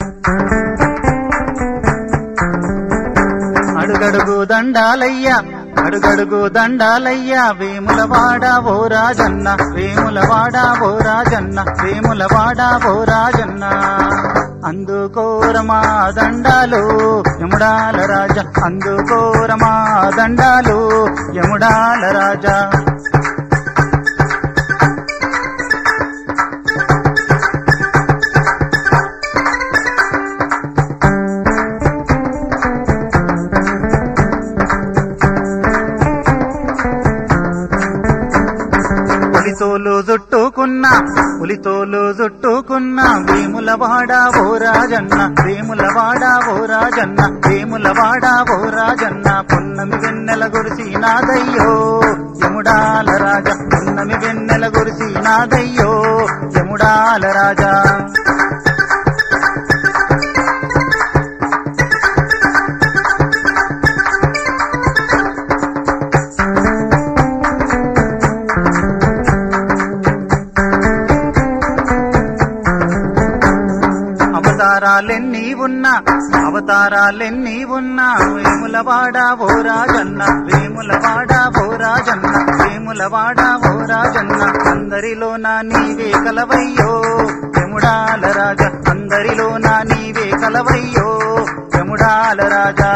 అడుగడుగు దండాలయ్యా అడుగడుగు దండాలయ్యా వేములవాడ ఓ రాజన్న వేములవాడ ఓ రాజన్న వేములవాడ ఓ రాజన్న అందుకోరమా దండాలు యముడాల రాజా అందుకోరమా దండాలు యముడాల రాజా పులితోలు జుట్టుకున్న పులితోలు జుట్టుకున్న వేములవాడ ఓ రాజన్న వేములవాడ ఓ రాజన్న వేములవాడ ఓ రాజన్న పున్నమి వెన్నెల గురిసి నాదయ్యో యముడాల రాజా పున్నమి వెన్నెల గురిసి నాదయ్యో యముడాల రాజా అవతారాలెన్ని ఉన్నా అవతారాలెన్ని ఉన్నా వేములవాడ ఓ రాజన్న వేములవాడ ఓ రాజన్న వేములవాడ ఓ రాజన్న అందరిలో నా నీవే కలవయ్యో యముడాల రాజా అందరిలో నా నీవే కలవయ్యో యముడాల రాజా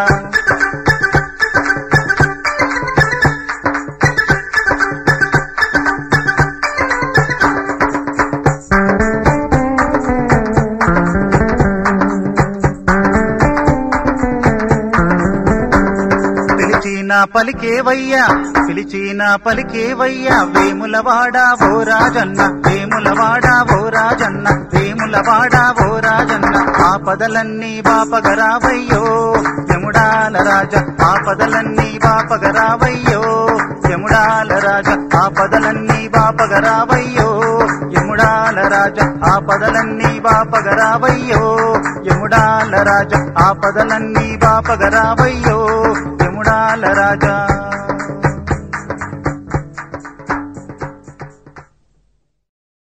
పిలిచిన పలికేవయ్యా పిలిచిన పలికేవయ్యా వేములవాడ ఓ రాజన్న వేములవాడ ఓ రాజన్న వేములవాడ ఓ రాజన్న ఆపదలన్నీ బాపగరావయ్యో యముడాల రాజా ఆపదలన్నీ బాపగరావయ్యో యముడాల రాజా ఆపదలన్నీ బాపగరావయ్యో యముడాల రాజా ఆపదలన్నీ బాపగరావయ్యో యముడాల రాజా ఆపదలన్నీ బాపగరావయ్యో యముడాల రాజా